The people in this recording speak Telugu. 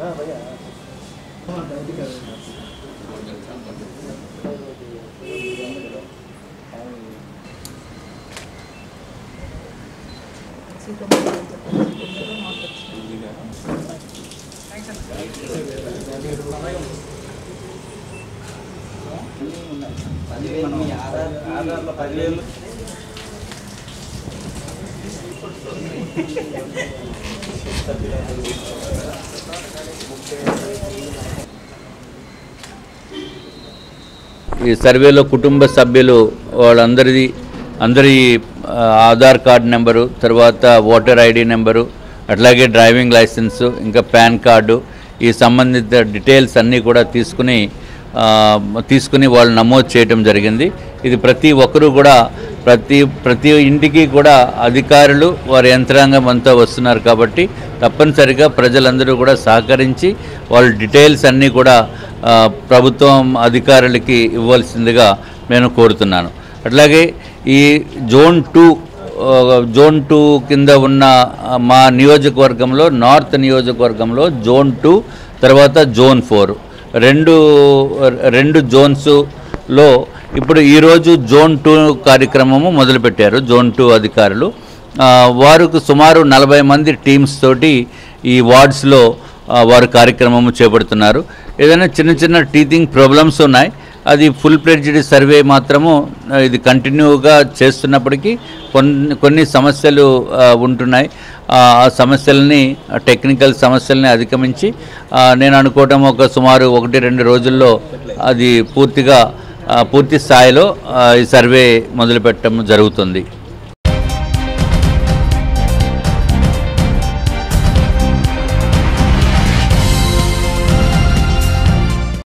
ఈ సర్వేలో కుటుంబ సభ్యులు వాళ్ళందరిది అందరి ఆ, ఆధార్ కార్డు నెంబరు తర్వాత ఓటర్ ఐడి నెంబరు అట్లాగే డ్రైవింగ్ లైసెన్సు ఇంకా పాన్ కార్డు ఈ సంబంధిత డీటెయిల్స్ అన్నీ కూడా తీసుకుని ఆ, తీసుకుని వాళ్ళు నమోదు చేయటం జరిగింది ఇది ప్రతి ఒక్కరూ కూడా ప్రతి ప్రతి ఇంటికి కూడా అధికారులు వారి యంత్రాంగం అంతా వస్తున్నారు కాబట్టి తప్పనిసరిగా ప్రజలందరూ కూడా సహకరించి వాళ్ళ డీటెయిల్స్ అన్నీ కూడా ఆ, ప్రభుత్వం అధికారులకి ఇవ్వాల్సిందిగా నేను కోరుతున్నాను అట్లాగే ఈ జోన్ టూ ఆ, జోన్ టూ కింద ఉన్న ఆ, మా నియోజకవర్గంలో నార్త్ నియోజకవర్గంలో జోన్ టూ తర్వాత జోన్ ఫోర్ రెండు రెండు జోన్స్లో ఇప్పుడు ఈరోజు జోన్ టూ కార్యక్రమము మొదలుపెట్టారు జోన్ టూ అధికారులు ఆ, వారికి సుమారు నలభై మంది టీమ్స్ తోటి ఈ వార్డ్స్లో ఆ, వారు కార్యక్రమం చేపడుతున్నారు ఏదైనా చిన్న చిన్న టీచింగ్ ప్రాబ్లమ్స్ ఉన్నాయి అది ఫుల్ ప్లెడ్జ్డ్ సర్వే మాత్రము ఆ, ఇది కంటిన్యూగా చేస్తున్నప్పటికీ కొన్ని కొన్ని సమస్యలు ఆ, ఉంటున్నాయి ఆ ఆ సమస్యల్ని ఆ టెక్నికల్ సమస్యల్ని అధిగమించి ఆ, నేను అనుకోవటం ఒక సుమారు ఒకటి రెండు రోజుల్లో అది పూర్తిగా ఆ, పూర్తి స్థాయిలో ఆ, ఈ సర్వే మొదలుపెట్టడం జరుగుతుంది